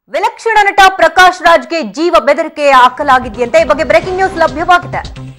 ವಿಲಕ್ಷಣ ನಟ ಪ್ರಕಾಶ್ ರಾಜ್ಗೆ ಜೀವ ಬೆದರಿಕೆ ಹಾಕಲಾಗಿದೆಯಂತೆ ಈ ಬಗ್ಗೆ ಬ್ರೇಕಿಂಗ್ ನ್ಯೂಸ್ ಲಭ್ಯವಾಗಿದೆ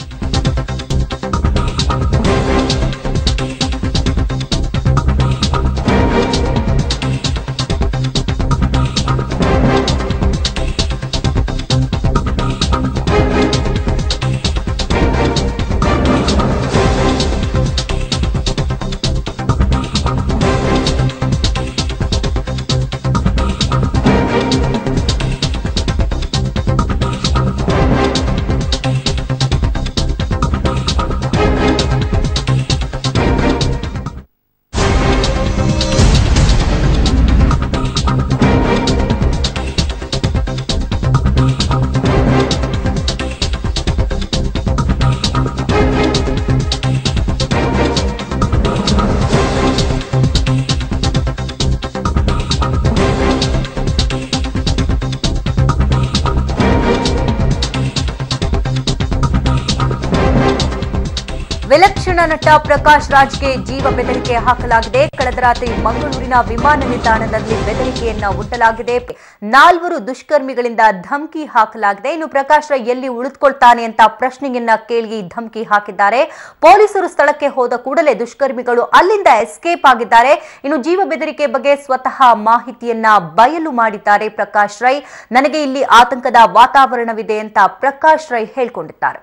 ವಿಲಕ್ಷಣ ನಟ ಪ್ರಕಾಶ್ ರಾಜ್ಗೆ ಜೀವ ಬೆದರಿಕೆ ಹಾಕಲಾಗಿದೆ ಕಳೆದ ರಾತ್ರಿ ಮಂಗಳೂರಿನ ವಿಮಾನ ನಿಲ್ದಾಣದಲ್ಲಿ ಬೆದರಿಕೆಯನ್ನ ಒಡ್ಡಲಾಗಿದೆ ನಾಲ್ವರು ದುಷ್ಕರ್ಮಿಗಳಿಂದ ಧಮಕಿ ಹಾಕಲಾಗಿದೆ ಇನ್ನು ಪ್ರಕಾಶ್ ರೈ ಎಲ್ಲಿ ಉಳಿದುಕೊಳ್ತಾನೆ ಅಂತ ಪ್ರಶ್ನೆಯನ್ನ ಕೇಳಿ ಧಮಕಿ ಹಾಕಿದ್ದಾರೆ ಪೊಲೀಸರು ಸ್ಥಳಕ್ಕೆ ಹೋದ ಕೂಡಲೇ ದುಷ್ಕರ್ಮಿಗಳು ಅಲ್ಲಿಂದ ಎಸ್ಕೇಪ್ ಆಗಿದ್ದಾರೆ ಇನ್ನು ಜೀವ ಬೆದರಿಕೆ ಬಗ್ಗೆ ಸ್ವತಃ ಮಾಹಿತಿಯನ್ನ ಬಯಲು ಮಾಡಿದ್ದಾರೆ ಪ್ರಕಾಶ್ ರೈ ನನಗೆ ಇಲ್ಲಿ ಆತಂಕದ ವಾತಾವರಣವಿದೆ ಅಂತ ಪ್ರಕಾಶ್ ರೈ ಹೇಳ್ಕೊಂಡಿದ್ದಾರೆ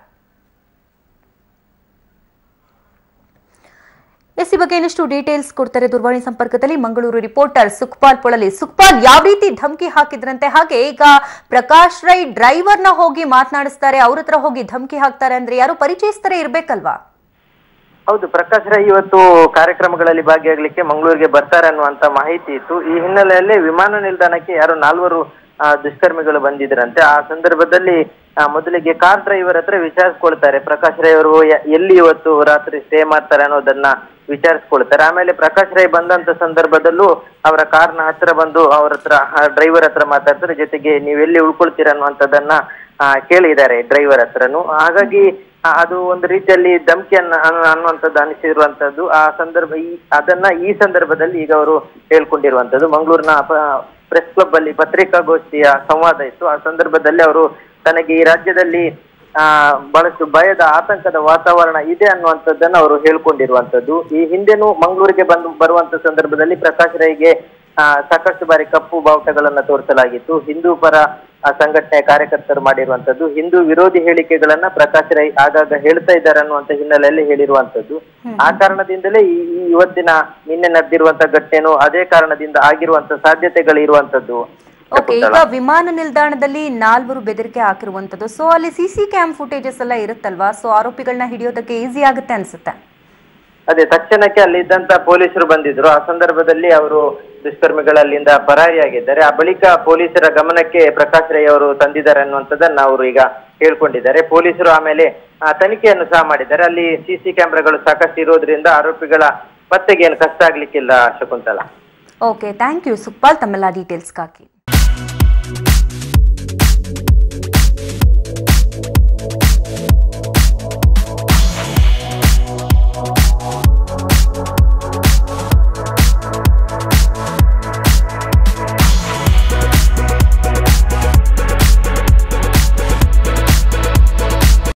ಎಸ್ ಈ ಬಗ್ಗೆ ಇನ್ನಷ್ಟು ಡೀಟೇಲ್ಸ್ ಕೊಡ್ತಾರೆ ದೂರವಾಣಿ ಸಂಪರ್ಕದಲ್ಲಿ ಮಂಗಳೂರು ರಿಪೋರ್ಟರ್ ಸುಖಪಾಲ್ ಪೊಳಲಿ ಸುಖಪಾಲ್ ಯಾವ ರೀತಿ ಧಮಕಿ ಹಾಕಿದ್ರಂತೆ ಹಾಗೆ ಈಗ ಪ್ರಕಾಶ್ ರೈ ಡ್ರೈವರ್ನ ಹೋಗಿ ಮಾತನಾಡಿಸ್ತಾರೆ ಅವ್ರ ಹತ್ರ ಹೋಗಿ ಧಮಕಿ ಹಾಕ್ತಾರೆ ಅಂದ್ರೆ ಯಾರು ಪರಿಚಯಿಸ್ತಾರೆ ಇರ್ಬೇಕಲ್ವಾ ಹೌದು ಪ್ರಕಾಶ್ ರೈ ಇವತ್ತು ಕಾರ್ಯಕ್ರಮಗಳಲ್ಲಿ ಭಾಗಿಯಾಗಲಿಕ್ಕೆ ಮಂಗಳೂರಿಗೆ ಬರ್ತಾರೆ ಅನ್ನುವಂತ ಮಾಹಿತಿ ಇತ್ತು ಈ ಹಿನ್ನೆಲೆಯಲ್ಲಿ ವಿಮಾನ ನಿಲ್ದಾಣಕ್ಕೆ ಯಾರೋ ನಾಲ್ವರು ಆ, ದುಷ್ಕರ್ಮಿಗಳು ಬಂದಿದ್ರಂತೆ ಆ ಸಂದರ್ಭದಲ್ಲಿ ಆ, ಮೊದಲಿಗೆ ಕಾರ್ ಡ್ರೈವರ್ ಹತ್ರ ವಿಚಾರಿಸ್ಕೊಳ್ತಾರೆ ಪ್ರಕಾಶ್ ರೈ ಅವರು ಯ- ಎಲ್ಲಿ ಇವತ್ತು ರಾತ್ರಿ ಸ್ಟೇ ಮಾಡ್ತಾರೆ ಅನ್ನೋದನ್ನ ವಿಚಾರಿಸ್ಕೊಳ್ತಾರೆ ಆಮೇಲೆ ಪ್ರಕಾಶ್ ರೈ ಬಂದಂತ ಸಂದರ್ಭದಲ್ಲೂ ಅವರ ಕಾರ್ನ ಹತ್ರ ಬಂದು ಅವ್ರ ಹತ್ರ ಡ್ರೈವರ್ ಹತ್ರ ಮಾತಾಡ್ತಾರೆ ಜೊತೆಗೆ ನೀವು ಎಲ್ಲಿ ಉಳ್ಕೊಳ್ತೀರ ಅನ್ನುವಂಥದ್ದನ್ನ ಆ, ಕೇಳಿದ್ದಾರೆ ಡ್ರೈವರ್ ಹತ್ರನು ಹಾಗಾಗಿ ಆ, ಅದು ಒಂದು ರೀತಿಯಲ್ಲಿ ಧಮಕಿ ಅನ್ನ ಅನ್ನ- ಅನ್ನುವಂಥದ್ದು ಅನಿಸಿರುವಂತದ್ದು ಆ ಸಂದರ್ಭ ಈ ಅದನ್ನ ಈ ಸಂದರ್ಭದಲ್ಲಿ ಈಗ ಅವರು ಹೇಳ್ಕೊಂಡಿರುವಂತದ್ದು ಮಂಗಳೂರಿನ ಪ್ರೆಸ್ ಕ್ಲಬ್ ಅಲ್ಲಿ ಪತ್ರಿಕಾಗೋಷ್ಠಿಯ ಸಂವಾದ ಇತ್ತು ಆ ಸಂದರ್ಭದಲ್ಲಿ ಅವರು ತನಗೆ ಈ ರಾಜ್ಯದಲ್ಲಿ ಆ ಬಹಳಷ್ಟು ಭಯದ ಆತಂಕದ ವಾತಾವರಣ ಇದೆ ಅನ್ನುವಂಥದ್ದನ್ನ ಅವರು ಹೇಳ್ಕೊಂಡಿರುವಂತದ್ದು ಈ ಹಿಂದೆನೂ ಮಂಗಳೂರಿಗೆ ಬಂದು ಬರುವಂತ ಸಂದರ್ಭದಲ್ಲಿ ಪ್ರಕಾಶ್ ರೈಗೆ ಆ, ಸಾಕಷ್ಟು ಬಾರಿ ಕಪ್ಪು ಬಾವುಟಗಳನ್ನ ತೋರಿಸಲಾಗಿತ್ತು ಹಿಂದೂ ಪರ ಆ, ಸಂಘಟನೆಯ ಕಾರ್ಯಕರ್ತರು ಮಾಡಿರುವಂತದ್ದು ಹಿಂದೂ ವಿರೋಧಿ ಹೇಳಿಕೆಗಳನ್ನ ಪ್ರಕಾಶ್ ರೈ ಆಗಾಗ ಹೇಳ್ತಾ ಇದ್ದಾರೆ ಅನ್ನುವಂತ ಹಿನ್ನೆಲೆಯಲ್ಲಿ ಹೇಳಿರುವಂತದ್ದು ಆ ಕಾರಣದಿಂದಲೇ ಈ ಈ ಇವತ್ತಿನ ನಿನ್ನೆ ನಡೆದಿರುವಂತ ಘಟನೆನೂ ಅದೇ ಕಾರಣದಿಂದ ಆಗಿರುವಂತ ಸಾಧ್ಯತೆಗಳು ಇರುವಂತದ್ದು ಓಕೆ ಈಗ ವಿಮಾನ ನಿಲ್ದಾಣದಲ್ಲಿ ನಾಲ್ವರು ಬೆದರಿಕೆ ಹಾಕಿರುವಂತದ್ದು ಸೊ ಅಲ್ಲಿ ಸಿ ಸಿ ಕ್ಯಾಮ್ ಫುಟೇಜಸ್ ಎಲ್ಲ ಇರುತ್ತಲ್ವಾ ಸೊ ಆರೋಪಿಗಳನ್ನ ಹಿಡಿಯೋದಕ್ಕೆ ಈಸಿ ಆಗುತ್ತೆ ಅನ್ಸುತ್ತೆ ಅದೇ ತಕ್ಷಣಕ್ಕೆ ಅಲ್ಲಿದ್ದಂತ ಪೊಲೀಸರು ಬಂದಿದ್ರು ಆ ಸಂದರ್ಭದಲ್ಲಿ ಅವರು ದುಷ್ಕರ್ಮಿಗಳು ಅಲ್ಲಿಂದ ಪರಾರಿಯಾಗಿದ್ದಾರೆ ಆ ಬಳಿಕ ಪೊಲೀಸರ ಗಮನಕ್ಕೆ ಪ್ರಕಾಶ್ ರೈ ಅವರು ತಂದಿದ್ದಾರೆ ಅನ್ನುವಂಥದ್ದನ್ನ ಅವರು ಈಗ ಹೇಳ್ಕೊಂಡಿದ್ದಾರೆ ಪೊಲೀಸರು ಆಮೇಲೆ ಆ, ತನಿಖೆಯನ್ನು ಸಹ ಮಾಡಿದ್ದಾರೆ ಅಲ್ಲಿ ಸಿಸಿ ಕ್ಯಾಮೆರಾಗಳು ಸಾಕಷ್ಟು ಇರೋದ್ರಿಂದ ಆರೋಪಿಗಳ ಪತ್ತೆಗೆ ಏನು ಕಷ್ಟ ಆಗ್ಲಿಕ್ಕಿಲ್ಲ Shakuntala okay thank you Sukhpal ತಮ್ಮೆಲ್ಲ ಡೀಟೇಲ್ಸ್ಗಾಗಿ